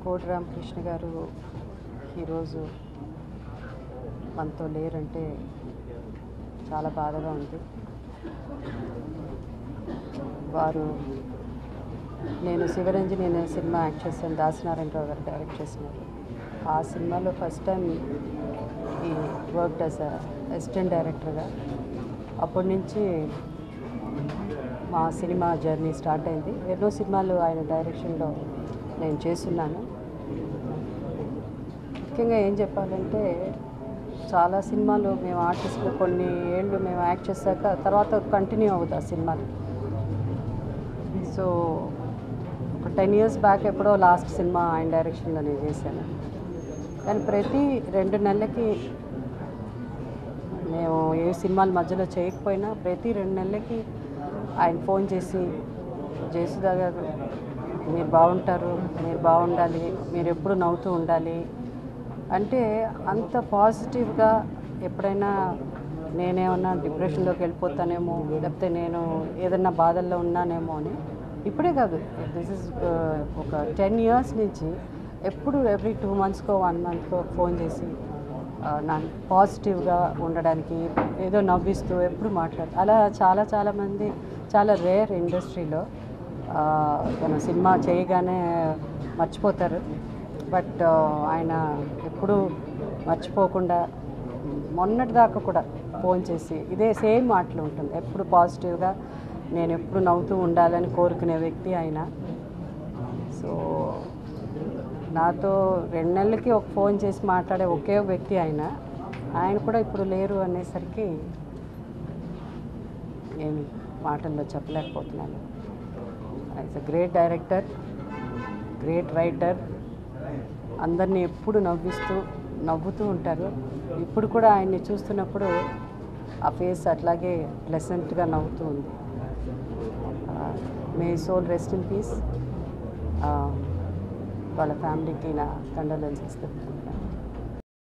కోటి రామకృష్ణ గారు ఈరోజు మనతో లేరంటే చాలా బాధగా ఉంది వారు నేను శివరంజని అనే సినిమా యాక్ట్ చేశాను దాసనారాయణరావు గారు డైరెక్ట్ చేసినారు ఆ సినిమాలో ఫస్ట్ టైం ఈ వర్క్ యాజ్ అసిస్టెంట్ డైరెక్టర్గా అప్పటి నుంచి మా సినిమా జర్నీ స్టార్ట్ అయింది ఎన్నో సినిమాలు ఆయన డైరెక్షన్లో నేను చేస్తున్నాను ముఖ్యంగా ఏం చెప్పాలంటే చాలా సినిమాలు మేము ఆర్టిస్టులు కొన్ని ఏళ్ళు మేము యాక్ట్ చేశాక తర్వాత కంటిన్యూ అవుతుంది ఆ సినిమాలు సో ఒక టెన్ ఇయర్స్ బ్యాక్ ఎప్పుడో లాస్ట్ సినిమా ఆయన డైరెక్షన్లో నేను చేశాను కానీ ప్రతి రెండు నెలలకి మేము ఏ సినిమాల మధ్యలో చేయకపోయినా ప్రతి రెండు నెలలకి ఆయన ఫోన్ చేసి జయసుధా గారు మీరు బాగుంటారు మీరు బాగుండాలి మీరు ఎప్పుడు నవ్వుతూ ఉండాలి అంటే అంత పాజిటివ్గా ఎప్పుడైనా నేనేమన్నా డిప్రెషన్లోకి వెళ్ళిపోతానేమో లేకపోతే నేను ఏదన్నా బాధల్లో ఉన్నానేమో అని ఇప్పుడే కాదు దిస్ ఇస్ ఒక టెన్ ఇయర్స్ నుంచి ఎప్పుడు ఎవ్రీ టూ మంత్స్కో వన్ మంత్కో ఫోన్ చేసి ఆ, నా పాజిటివ్గా ఉండడానికి ఏదో నవ్విస్తూ ఎప్పుడు మాట్లాడు అలా చాలా చాలా మంది చాలా రేర్ ఇండస్ట్రీలో తన సినిమా చేయగానే మర్చిపోతారు బట్ ఆయన ఎప్పుడూ మర్చిపోకుండా మొన్నటి దాకా కూడా ఫోన్ చేసి ఇదే సేమ్ మాటలు ఉంటుంది ఎప్పుడు పాజిటివ్గా నేను ఎప్పుడు నవ్వుతూ ఉండాలని కోరుకునే వ్యక్తి ఆయన సో నాతో రెండు నెలలకి ఒక ఫోన్ చేసి మాట్లాడే ఒకే వ్యక్తి ఆయన ఆయన కూడా ఇప్పుడు లేరు అనేసరికి నేను మాటల్లో చెప్పలేకపోతున్నాను it's a great director great writer అందరినీ ఎప్పుడు నవ్విస్తూ నవ్వుతూ ఉంటారు ఇప్పుడు కూడా ఆయన్ని చూస్తున్నప్పుడు ఆ ఫేస్ అట్లాగే ప్లెసెంట్గా నవ్వుతూ ఉంది may soul rest in peace వాళ్ళ ఫ్యామిలీకి నా కండోలెన్సెస్ చెప్తున్నాను